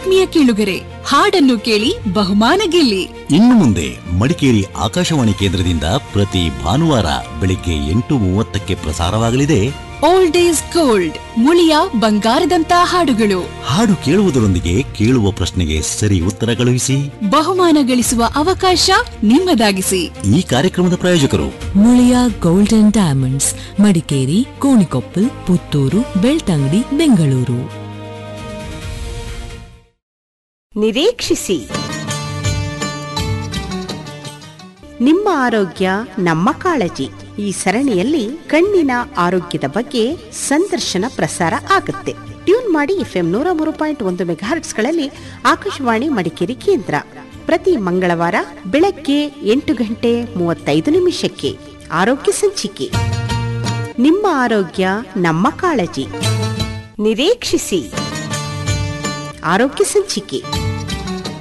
ಆತ್ಮೀಯ ಕೇಳುಗರೆ ಹಾಡನ್ನು ಕೇಳಿ ಬಹುಮಾನ ಗೆಲ್ಲಿ ಇನ್ನು ಮುಂದೆ ಮಡಿಕೇರಿ ಆಕಾಶವಾಣಿ ಕೇಂದ್ರದಿಂದ ಪ್ರತಿ ಭಾನುವಾರ ಬೆಳಿಗ್ಗೆ ಎಂಟು ಮೂವತ್ತಕ್ಕೆ ಪ್ರಸಾರವಾಗಲಿದೆ ಓಲ್ಡ್ ಈಸ್ ಗೋಲ್ಡ್ ಮುಳಿಯ ಬಂಗಾರದಂತ ಹಾಡುಗಳು ಹಾಡು ಕೇಳುವುದರೊಂದಿಗೆ ಕೇಳುವ ಪ್ರಶ್ನೆಗೆ ಸರಿ ಉತ್ತರ ಕಳುಹಿಸಿ ಬಹುಮಾನ ಗಳಿಸುವ ಅವಕಾಶ ನಿಮ್ಮದಾಗಿಸಿ ಈ ಕಾರ್ಯಕ್ರಮದ ಪ್ರಾಯೋಜಕರು ಮುಳಿಯ ಗೋಲ್ಡನ್ ಡೈಮಂಡ್ಸ್ ಮಡಿಕೇರಿ ಕೋಣಿಕೊಪ್ಪಲ್ ಪುತ್ತೂರು ಬೆಳ್ತಂಗಡಿ ಬೆಂಗಳೂರು ನಿರೀಕ್ಷಿಸಿ ನಿಮ್ಮ ಆರೋಗ್ಯ ನಮ್ಮ ಕಾಳಜಿ ಈ ಸರಣಿಯಲ್ಲಿ ಕಣ್ಣಿನ ಆರೋಗ್ಯದ ಬಗ್ಗೆ ಸಂದರ್ಶನ ಪ್ರಸಾರ ಆಗುತ್ತೆ ಟ್ಯೂನ್ ಮಾಡಿ ಎಫ್ಎಂ ನೂರ ಮೂರು ಪಾಯಿಂಟ್ ಒಂದು ಮೆಗಾಹರ್ಟ್ಸ್ಗಳಲ್ಲಿ ಆಕಾಶವಾಣಿ ಮಡಿಕೇರಿ ಕೇಂದ್ರ ಪ್ರತಿ ಮಂಗಳವಾರ ಬೆಳಗ್ಗೆ ಎಂಟು ಗಂಟೆ ಮೂವತ್ತೈದು ನಿಮಿಷಕ್ಕೆ ಆರೋಗ್ಯ ಸಂಚಿಕೆ ನಿಮ್ಮ ಆರೋಗ್ಯ ನಮ್ಮ ಕಾಳಜಿ ನಿರೀಕ್ಷಿಸಿ ಆರೋಗ್ಯ ಸಂಚಿಕೆ